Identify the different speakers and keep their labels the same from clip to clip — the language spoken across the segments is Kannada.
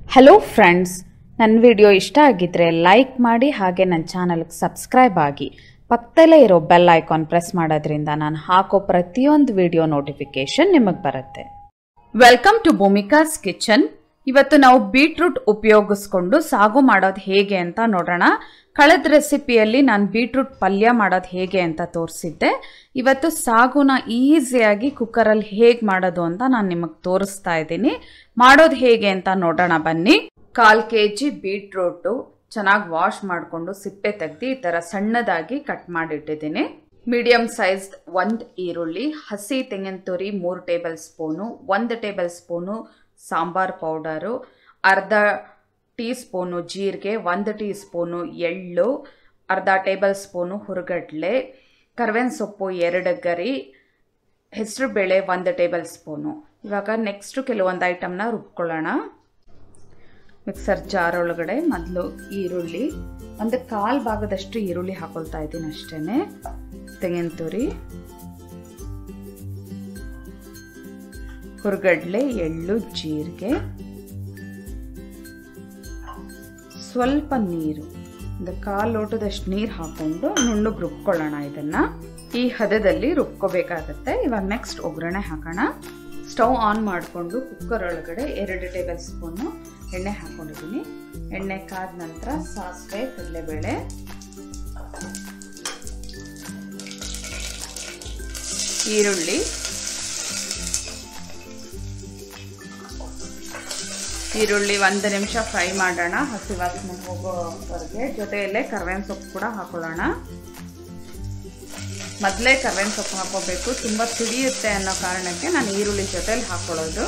Speaker 1: ಹಲೋ ಫ್ರೆಂಡ್ಸ್ ನನ್ನ ವಿಡಿಯೋ ಇಷ್ಟ ಆಗಿದ್ದರೆ ಲೈಕ್ ಮಾಡಿ ಹಾಗೆ ನನ್ನ ಚಾನಲ್ಗೆ ಸಬ್ಸ್ಕ್ರೈಬ್ ಆಗಿ ಪಕ್ಕದಲ್ಲೇ ಇರೋ ಬೆಲ್ ಐಕಾನ್ ಪ್ರೆಸ್ ಮಾಡೋದ್ರಿಂದ ನಾನು ಹಾಕೋ ಪ್ರತಿಯೊಂದು ವಿಡಿಯೋ ನೋಟಿಫಿಕೇಶನ್ ನಿಮಗೆ ಬರುತ್ತೆ ವೆಲ್ಕಮ್ ಟು ಭೂಮಿಕಾಸ್ ಕಿಚನ್ ಇವತ್ತು ನಾವು ಬೀಟ್ರೂಟ್ ಉಪಯೋಗಿಸ್ಕೊಂಡು ಸಾಗು ಮಾಡೋದು ಹೇಗೆ ಅಂತ ನೋಡೋಣ ಕಳೆದ ರೆಸಿಪಿಯಲ್ಲಿ ನಾನು ಬೀಟ್ರೂಟ್ ಪಲ್ಯ ಮಾಡೋದು ಹೇಗೆ ಅಂತ ತೋರಿಸಿದ್ದೆ ಇವತ್ತು ಸಾಗುನ ಈಸಿಯಾಗಿ ಕುಕ್ಕರಲ್ಲಿ ಹೇಗೆ ಮಾಡೋದು ಅಂತ ನಾನು ನಿಮಗೆ ತೋರಿಸ್ತಾ ಇದ್ದೀನಿ ಮಾಡೋದು ಹೇಗೆ ಅಂತ ನೋಡೋಣ ಬನ್ನಿ ಕಾಲು ಕೆ ಜಿ ಬೀಟ್ರೂಟು ಚೆನ್ನಾಗಿ ವಾಶ್ ಮಾಡಿಕೊಂಡು ಸಿಪ್ಪೆ ತೆಗ್ದು ಈ ಥರ ಸಣ್ಣದಾಗಿ ಕಟ್ ಮಾಡಿಟ್ಟಿದ್ದೀನಿ ಮೀಡಿಯಂ ಸೈಜ್ ಒಂದು ಈರುಳ್ಳಿ ಹಸಿ ತೆಂಗಿನ ತುರಿ ಮೂರು ಟೇಬಲ್ ಸ್ಪೂನು ಒಂದು ಟೇಬಲ್ ಸ್ಪೂನು ಸಾಂಬಾರ್ ಪೌಡರು ಅರ್ಧ ಟೀ ಸ್ಪೂನು ಜೀರಿಗೆ ಒಂದು ಟೀ ಸ್ಪೂನು ಎಳ್ಳು ಅರ್ಧ ಟೇಬಲ್ ಸ್ಪೂನು ಹುರುಗಡ್ಲೆ ಕರ್ಬೇವಿನ ಸೊಪ್ಪು ಎರಡು ಗರಿ ಹೆಸರುಬೇಳೆ ಒಂದು ಟೇಬಲ್ ಸ್ಪೂನು ಇವಾಗ ನೆಕ್ಸ್ಟು ಕೆಲವೊಂದು ಐಟಮ್ನ ರುಬ್ಕೊಳ್ಳೋಣ ಮಿಕ್ಸರ್ ಜಾರ್ ಒಳಗಡೆ ಮೊದಲು ಈರುಳ್ಳಿ ಒಂದು ಕಾಲು ಭಾಗದಷ್ಟು ಈರುಳ್ಳಿ ಹಾಕೊಳ್ತಾ ಇದ್ದೀನಿ ಅಷ್ಟೇ ತೆಂಗಿನ ತುರಿ ಹುರ್ಗಡ್ಲೆ ಎಳ್ಳು ಜೀರಿಗೆ ಸ್ವಲ್ಪ ನೀರು ಒಂದು ಕಾಲು ಲೋಟದಷ್ಟು ನೀರು ಹಾಕೊಂಡು ನುಣ್ಣಗೆ ರುಬ್ಕೊಳ್ಳೋಣ ಇದನ್ನ ಈ ಹದದಲ್ಲಿ ರುಬ್ಕೋಬೇಕಾಗತ್ತೆ ಇವಾಗ ನೆಕ್ಸ್ಟ್ ಒಗ್ಗರಣೆ ಹಾಕೋಣ ಸ್ಟವ್ ಆನ್ ಮಾಡಿಕೊಂಡು ಕುಕ್ಕರ್ ಒಳಗಡೆ ಎರಡು ಟೇಬಲ್ ಸ್ಪೂನು ಎಣ್ಣೆ ಹಾಕೊಂಡಿದ್ದೀನಿ ಎಣ್ಣೆ ಕಾದ ನಂತರ ಸಾಸಿವೆ ಕಡಲೆಬೇಳೆ ಈರುಳ್ಳಿ ಈರುಳ್ಳಿ ಒಂದು ನಿಮಿಷ ಫ್ರೈ ಮಾಡೋಣ ಹಸಿ ವಾಸನೆ ಹೋಗೋವರೆಗೆ ಜೊತೆಯಲ್ಲೇ ಕರ್ಬೇವಿನ ಸೊಪ್ಪು ಕೂಡ ಹಾಕೊಳ್ಳೋಣ ಮೊದಲೇ ಕರ್ಬೇವಿನ ಸೊಪ್ಪು ಹಾಕೋಬೇಕು ತುಂಬ ಸಿಡಿಯುತ್ತೆ ಅನ್ನೋ ಕಾರಣಕ್ಕೆ ನಾನು ಈರುಳ್ಳಿ ಜೊತೆಲಿ ಹಾಕೊಳ್ಳೋದು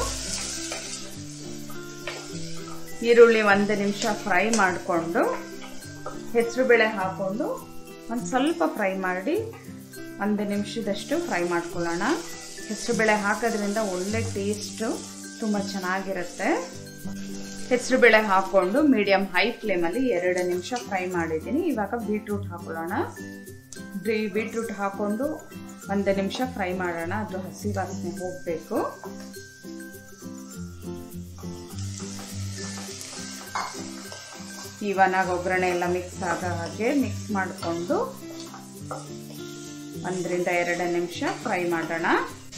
Speaker 1: ಈರುಳ್ಳಿ ಒಂದು ನಿಮಿಷ ಫ್ರೈ ಮಾಡಿಕೊಂಡು ಹೆಸರುಬೇಳೆ ಹಾಕೊಂಡು ಒಂದು ಸ್ವಲ್ಪ ಫ್ರೈ ಮಾಡಿ ಒಂದು ನಿಮಿಷದಷ್ಟು ಫ್ರೈ ಮಾಡ್ಕೊಳ್ಳೋಣ ಹೆಸರುಬೇಳೆ ಹಾಕೋದ್ರಿಂದ ಒಳ್ಳೆ ಟೇಸ್ಟು ತುಂಬ ಚೆನ್ನಾಗಿರುತ್ತೆ ಹೆಸರುಬೇಳೆ ಹಾಕೊಂಡು ಮೀಡಿಯಂ ಹೈ ಫ್ಲೇಮಲ್ಲಿ ಎರಡು ನಿಮಿಷ ಫ್ರೈ ಮಾಡಿದ್ದೀನಿ ಇವಾಗ ಬೀಟ್ರೂಟ್ ಹಾಕೊಳ್ಳೋಣ ಬೀಟ್ರೂಟ್ ಹಾಕೊಂಡು ಒಂದು ನಿಮಿಷ ಫ್ರೈ ಮಾಡೋಣ ಅದು ಹಸಿ ವಾಸನೆ ಹೋಗಬೇಕು ಇವನಾಗ ಒಗ್ಗರಣೆ ಎಲ್ಲ ಮಿಕ್ಸ್ ಆಗೋ ಹಾಗೆ ಮಿಕ್ಸ್ ಮಾಡಿಕೊಂಡು ಒಂದರಿಂದ ಎರಡು ನಿಮಿಷ ಫ್ರೈ ಮಾಡೋಣ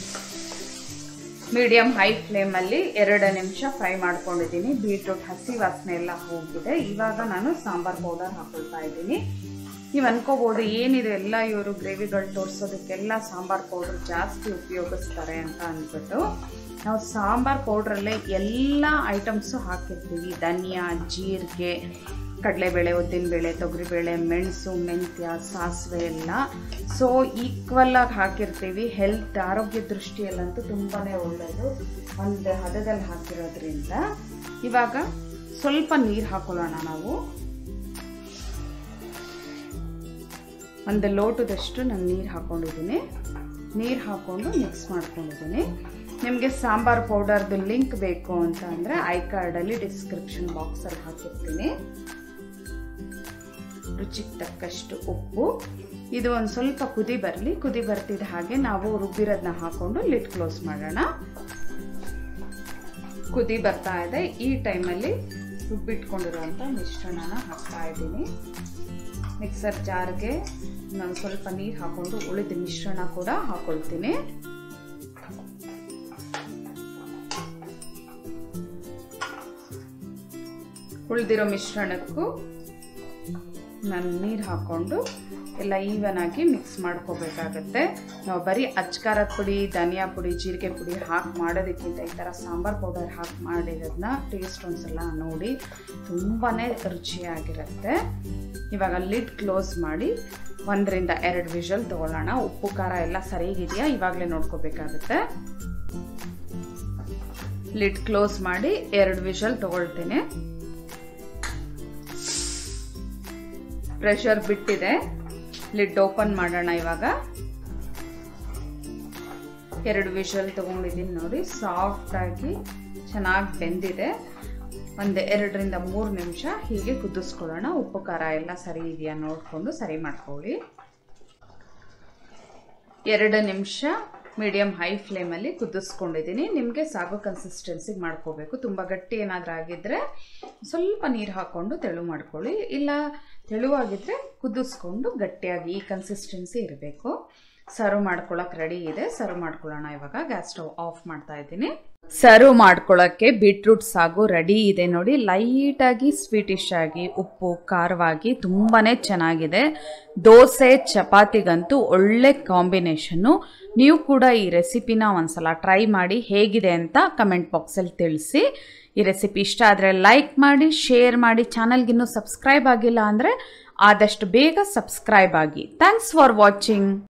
Speaker 1: ಮೀಡಿಯಂ ಹೈ ಫ್ಲೇಮಲ್ಲಿ ಎರಡು ನಿಮಿಷ ಫ್ರೈ ಮಾಡ್ಕೊಂಡಿದ್ದೀನಿ ಬೀಟ್ರೂಟ್ ಹಸಿ ವಾಸನೆ ಎಲ್ಲ ಹೋಗಿದೆ ಇವಾಗ ನಾನು ಸಾಂಬಾರ್ ಪೌಡರ್ ಹಾಕೊಳ್ತಾ ಇದ್ದೀನಿ ನೀವು ಅನ್ಕೋಬೋದು ಏನಿದೆ ಎಲ್ಲ ಇವರು ಗ್ರೇವಿಗಳು ತೋರಿಸೋದಕ್ಕೆಲ್ಲ ಸಾಂಬಾರ್ ಪೌಡರ್ ಜಾಸ್ತಿ ಉಪಯೋಗಿಸ್ತಾರೆ ಅಂತ ಅಂದ್ಬಿಟ್ಟು ನಾವು ಸಾಂಬಾರ್ ಪೌಡ್ರಲ್ಲೇ ಎಲ್ಲ ಐಟಮ್ಸು ಹಾಕಿರ್ತೀವಿ ಧನಿಯಾ ಜೀರಿಗೆ ಕಡಲೆಬೇಳೆ ಉದ್ದಿನಬೇಳೆ ತೊಗರಿಬೇಳೆ ಮೆಣಸು ಮೆಂತ್ಯ ಸಾಸಿವೆ ಎಲ್ಲ ಸೊ ಈಕ್ವಲಾಗಿ ಹಾಕಿರ್ತೀವಿ ಹೆಲ್ತ್ ಆರೋಗ್ಯ ದೃಷ್ಟಿಯಲ್ಲಂತೂ ತುಂಬಾ ಒಳ್ಳೆಯದು ಒಂದು ಹದದಲ್ಲಿ ಹಾಕಿರೋದ್ರಿಂದ ಇವಾಗ ಸ್ವಲ್ಪ ನೀರು ಹಾಕೊಳ್ಳೋಣ ನಾವು ಒಂದು ಲೋಟದಷ್ಟು ನಾನು ನೀರು ಹಾಕೊಂಡಿದ್ದೀನಿ ನೀರು ಹಾಕ್ಕೊಂಡು ಮಿಕ್ಸ್ ಮಾಡ್ಕೊಂಡಿದ್ದೀನಿ ನಿಮಗೆ ಸಾಂಬಾರ್ ಪೌಡರ್ದು ಲಿಂಕ್ ಬೇಕು ಅಂತ ಅಂದರೆ ಐ ಕಾರ್ಡಲ್ಲಿ ಡಿಸ್ಕ್ರಿಪ್ಷನ್ ಬಾಕ್ಸಲ್ಲಿ ಹಾಕಿರ್ತೀನಿ ರುಚಿಗೆ ತಕ್ಕಷ್ಟು ಉಪ್ಪು ಇದು ಒಂದು ಸ್ವಲ್ಪ ಕುದಿ ಬರಲಿ ಕುದಿ ಬರ್ತಿದ್ದ ಹಾಗೆ ನಾವು ರುಬ್ಬಿರೋದನ್ನ ಹಾಕೊಂಡು ಲಿಡ್ ಕ್ಲೋಸ್ ಮಾಡೋಣ ಕುದಿ ಬರ್ತಾ ಇದೆ ಈ ಟೈಮಲ್ಲಿ ರುಬ್ಬಿಟ್ಕೊಂಡಿರುವಂಥ ಮಿಶ್ರಣನ ಹಾಕ್ತಾ ಇದ್ದೀನಿ ಮಿಕ್ಸರ್ ಜಾರ್ಗೆ ನಾನು ಸ್ವಲ್ಪ ನೀರು ಹಾಕೊಂಡು ಉಳಿದ ಮಿಶ್ರಣ ಕೂಡ ಹಾಕೊಳ್ತೀನಿ ಉಳಿದಿರೋ ಮಿಶ್ರಣಕ್ಕೂ ನಾನು ನೀರು ಹಾಕ್ಕೊಂಡು ಎಲ್ಲ ಈವನ್ ಆಗಿ ಮಿಕ್ಸ್ ಮಾಡ್ಕೋಬೇಕಾಗತ್ತೆ ನಾವು ಬರೀ ಅಚ್ಕಾರದ ಪುಡಿ ಧನಿಯಾ ಪುಡಿ ಜೀರಿಗೆ ಪುಡಿ ಹಾಕಿ ಮಾಡೋದಕ್ಕಿಂತ ಈ ಥರ ಸಾಂಬಾರ್ ಪೌಡರ್ ಹಾಕಿ ಮಾಡಿರೋದನ್ನ ಟೇಸ್ಟ್ ಒಂದ್ಸಲ ನೋಡಿ ತುಂಬಾ ರುಚಿಯಾಗಿರುತ್ತೆ ಇವಾಗ ಲಿಡ್ ಕ್ಲೋಸ್ ಮಾಡಿ ಒಂದರಿಂದ ಎರಡು ವಿಷಲ್ ತೊಗೊಳ್ಳೋಣ ಉಪ್ಪು ಖಾರ ಎಲ್ಲ ಸರಿಯಾಗಿದೆಯಾ ಇವಾಗಲೇ ನೋಡ್ಕೋಬೇಕಾಗುತ್ತೆ ಲಿಡ್ ಕ್ಲೋಸ್ ಮಾಡಿ ಎರಡು ವಿಷಲ್ ತೊಗೊಳ್ತೀನಿ ಪ್ರೆಷರ್ ಬಿಟ್ಟಿದೆ ಲಿಡ್ ಓಪನ್ ಮಾಡೋಣ ಇವಾಗ ಎರಡು ವಿಷಲ್ ತೊಗೊಂಡಿದ್ದೀನಿ ನೋಡಿ ಸಾಫ್ಟಾಗಿ ಚೆನ್ನಾಗಿ ಬೆಂದಿದೆ ಒಂದು ಎರಡರಿಂದ ಮೂರು ನಿಮಿಷ ಹೀಗೆ ಕುದಿಸ್ಕೊಳ್ಳೋಣ ಉಪ್ಪು ಖಾರ ಎಲ್ಲ ಸರಿ ಇದೆಯಾ ನೋಡಿಕೊಂಡು ಸರಿ ಮಾಡ್ಕೊಳ್ಳಿ ಎರಡು ನಿಮಿಷ ಮೀಡಿಯಮ್ ಹೈ ಫ್ಲೇಮಲ್ಲಿ ಕುದಿಸ್ಕೊಂಡಿದ್ದೀನಿ ನಿಮಗೆ ಸಾಗೋ ಕನ್ಸಿಸ್ಟೆನ್ಸಿಗೆ ಮಾಡ್ಕೋಬೇಕು ತುಂಬ ಗಟ್ಟಿ ಏನಾದರೂ ಆಗಿದ್ದರೆ ಸ್ವಲ್ಪ ನೀರು ಹಾಕ್ಕೊಂಡು ತೆಳು ಮಾಡ್ಕೊಳ್ಳಿ ಇಲ್ಲ ತೆಳುವಾಗಿದ್ದರೆ ಕುದಿಸ್ಕೊಂಡು ಗಟ್ಟಿಯಾಗಿ ಈ ಕನ್ಸಿಸ್ಟೆನ್ಸಿ ಇರಬೇಕು ಸರ್ವ್ ಮಾಡ್ಕೊಳಕ್ಕೆ ರೆಡಿ ಇದೆ ಸರ್ವ್ ಮಾಡ್ಕೊಳ್ಳೋಣ ಇವಾಗ ಗ್ಯಾಸ್ ಸ್ಟವ್ ಆಫ್ ಮಾಡ್ತಾ ಇದ್ದೀನಿ ಸರ್ವ್ ಮಾಡ್ಕೊಳ್ಳೋಕ್ಕೆ ಬೀಟ್ರೂಟ್ ಸಾಗು ರೆಡಿ ಇದೆ ನೋಡಿ ಲೈಟಾಗಿ ಸ್ವೀಟಿಶ್ ಆಗಿ ಉಪ್ಪು ಖಾರವಾಗಿ ತುಂಬಾ ಚೆನ್ನಾಗಿದೆ ದೋಸೆ ಚಪಾತಿಗಂತೂ ಒಳ್ಳೆ ಕಾಂಬಿನೇಷನ್ನು ನೀವು ಕೂಡ ಈ ರೆಸಿಪಿನ ಒಂದ್ಸಲ ಟ್ರೈ ಮಾಡಿ ಹೇಗಿದೆ ಅಂತ ಕಮೆಂಟ್ ಬಾಕ್ಸಲ್ಲಿ ತಿಳಿಸಿ ಈ ರೆಸಿಪಿ ಇಷ್ಟ ಆದರೆ ಲೈಕ್ ಮಾಡಿ ಶೇರ್ ಮಾಡಿ ಚಾನಲ್ಗಿನ್ನೂ ಸಬ್ಸ್ಕ್ರೈಬ್ ಆಗಿಲ್ಲ ಅಂದರೆ ಆದಷ್ಟು ಬೇಗ ಸಬ್ಸ್ಕ್ರೈಬ್ ಆಗಿ ಥ್ಯಾಂಕ್ಸ್ ಫಾರ್ ವಾಚಿಂಗ್